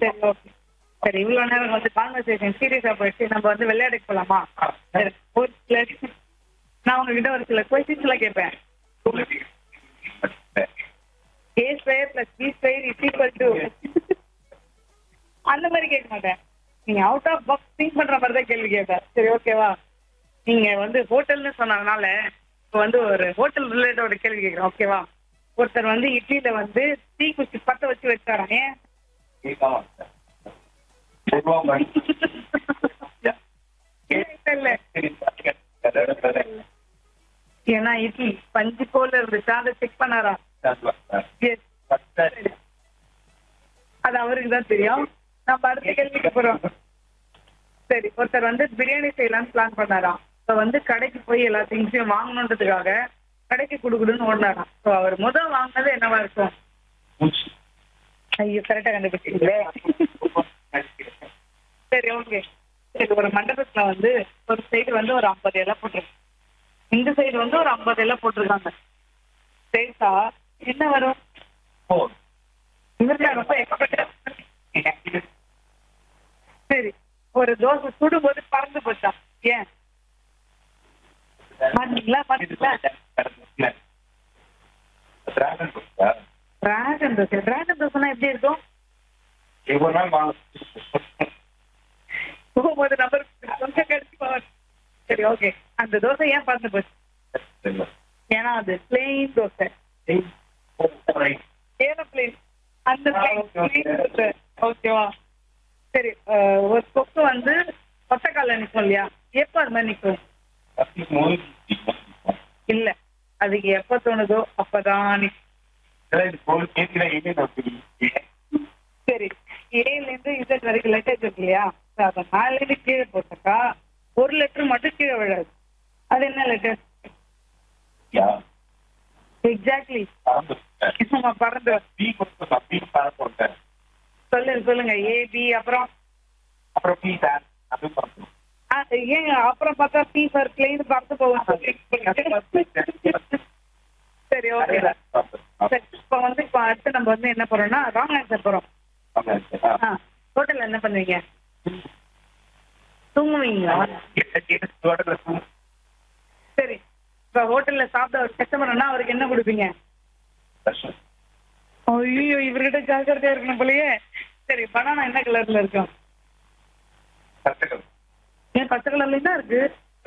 சரி ஓகே சரி இவ்வளவு நேரம் வந்து கான்வர்சேஷன் சீரியஸா போயிடுச்சு நம்ம வந்து விளையாடுக்கு போலாமா சரி ஒரு சில நான் உங்ககிட்ட ஒரு சில கொஸ்டின்ஸ் எல்லாம் கேட்பேன் A square plus B square is equal to அந்த மாதிரி கேட்க மாட்டேன் நீங்க அவுட் ஆஃப் பாக்ஸ் திங்க் பண்ற மாதிரி தான் கேள்வி கேட்பேன் சரி ஓகேவா நீங்க வந்து ஹோட்டல்னு சொன்னதுனால இப்போ வந்து ஒரு ஹோட்டல் ரிலேட்டட் ஒரு கேள்வி கேட்குறேன் ஓகேவா ஒருத்தர் வந்து இட்லியில வந்து தீ குச்சி பத்த வச்சு வச்சாராம் ஏன் இல்ல, இல்ல ஏன்னா இட்லி பஞ்சு போல இருந்துச்சு அதை செக் பண்ணாரா Yes. அது அவருக்கு தான் தெரியும் நம்ம அடுத்த கேள்விக்கு போறோம் சரி ஒருத்தர் வந்து பிரியாணி செய்யலாம்னு பிளான் பண்ணாராம் இப்போ வந்து கடைக்கு போய் எல்லா திங்ஸையும் வாங்கணுன்றதுக்காக கடைக்கு குடுக்குடுன்னு ஓடினாராம் ஸோ அவர் முதல் வாங்கினது என்னவா இருக்கும் ஐயோ கரெக்டா கண்டுபிடிச்சீங்களே சரி ஓகே சரி ஒரு மண்டபத்துல வந்து ஒரு சைடு வந்து ஒரு ஐம்பது இலை போட்டிருக்கு இந்த சைடு வந்து ஒரு ஐம்பது இலை போட்டிருக்காங்க சேர்த்தா என்ன வரும் இவருக்கு ரொம்ப எக்ஸ்பெக்ட் சரி ஒரு தோசை சுடும்போது பறந்து போச்சா ஏன் மாட்டீங்களா மாட்டீங்களா டிராகன் தோசை டிராகன் தோசைனா எப்படி இருக்கும் போகும்போது நம்பர் கொஞ்சம் கழிச்சு போவாங்க சரி ஓகே அந்த தோசை ஏன் பறந்து போச்சு ஏன்னா அது பிளெயின் தோசை ஏரோப்ளேன் அந்த பிளெயின் தோசை ஓகேவா சரி அஹ், ஒரு கொக்கு வந்து ஒத்தக்கால நிற்கும் இல்லையா எப்போ அது மாதிரி நிற்கும் இல்ல அதுக்கு எப்ப தோணுதோ அப்பதான் நிக்கும். சரி ஏல இருந்து இசட் வரைக்கும் லெட்டர் இருக்கு இல்லையா So, அத மேல இருந்து கீழே போட்டாக்கா ஒரு லெட்டர் மட்டும் கீழே விழாது அது என்ன லெட்டர் எக்ஸாக்ட்லி நம்ம பறந்து சொல்லுங்க சொல்லுங்க ஏ பி அப்புறம் அப்புறம் பி சார் அது பார்க்கணும் ஆ, ஏங்க அப்புறம் பார்த்தா பி ஃபார் பிளேன் பறந்து போகும் சரி ஓகே சரி இப்போ வந்து இப்போ அடுத்து நம்ம வந்து என்ன போறோம்னா ராங் ஆன்சர் போறோம் ஆ ஹோட்டல்ல என்ன பண்ணுவீங்க தூங்குவீங்களா சரி இப்போ ஹோட்டல்ல சாப்பிட ஒரு கஸ்டமர்னா அவருக்கு என்ன கொடுப்பீங்க ஐயோ இவர்கிட்ட ஜாக்கிரதையா இருக்கணும் போலயே சரி பனானா என்ன கலர்ல இருக்கும் ஏன் பச்சை கலர்ல தான் இருக்கு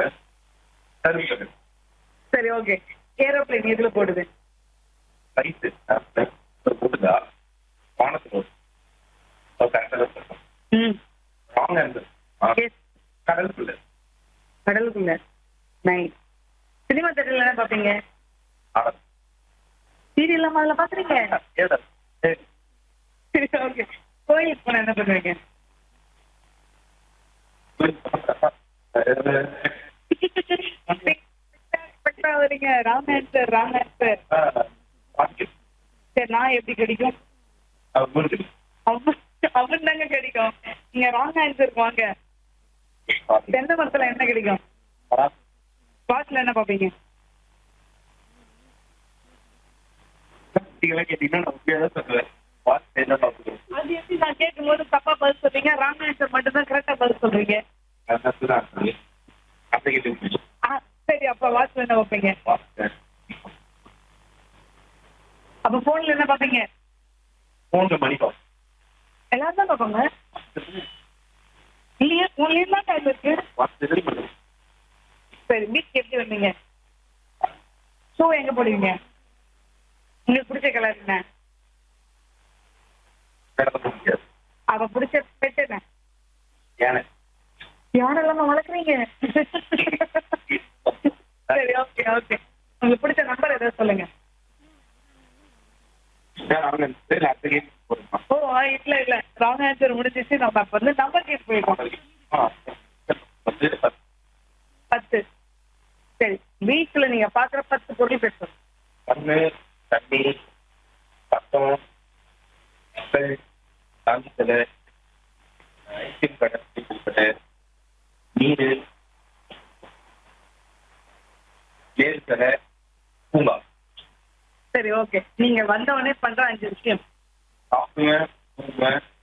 சரி ஓகே ஏரோப்ளேன் எதுல போடுது ம் எஸ் கடலுக்குள்ள கடலுக்குள்ள நைட் சினிமா தேட்டர்ல என்ன பாப்பீங்க சீரியல் முதல்ல பாக்குறீங்க சரி ஓகே கோயிலுக்கு போனா என்ன பண்ணுவீங்க Expect ஆகுறீங்க ராங் ஆன்சர் ராங் ஆன்சர் சரி நான் எப்படி கிடைக்கும் அவன் அவன் தாங்க கிடைக்கும் நீங்க ராங் ஆன்சருக்கு வாங்க தென்னை மரத்துல என்ன கிடைக்கும் பாட்டில் என்ன பாப்பீங்க கேட்டீங்கன்னா நான் உண்மையா தான் சொல்லுவேன் வாட்ஸ் என்ன பார்க்குறேன் அது எப்படி நான் கேட்கும்போது தப்பா பதில் சொல்றீங்க ராங் ஆன்சர் மட்டும் தான் கரெக்டா பதில் சொல்றீங்க ஆ, சரி அப்ப வாட்ச்ல என்ன வைப்பீங்க அப்ப போன்ல என்ன பாப்பீங்க மூன்று மணி பாஸ் எல்லாரும் தான் பாப்பாங்க இல்லையா போன்லயும் தான் டைம் இருக்கு சரி பீச் எப்படி வந்தீங்க ஷூ எங்க போடுவீங்க உங்களுக்கு பிடிச்ச கலர் என்ன அவ பிடிச்ச பெட் என்ன யாரெல்லாம் வளர்க்குறீங்க சரி ஓகே ஓகே உங்களுக்கு பிடிச்ச நம்பர் ஏதாவது சொல்லுங்க ஓ இல்ல இல்ல ராங் ஆன்சர் முடிஞ்சிச்சு நம்ம அப்ப வந்து நம்பர் கேட்டு போயிருக்கோம் பத்து சரி பீச்ல நீங்க பாக்குற பத்து பொருள் பேசுறோம் மண்ணு தண்ணி பட்டம் கப்பல் தாங்கி சிலை ஐஸ்கிரீம் கடை ஐஸ்கிரீம் கடை நீர் ஏறு கடை பூங்கா சரி ஓகே நீங்க வந்த உடனே பண்ற அஞ்சு விஷயம் சாப்பிடுவேன் தூங்குவேன்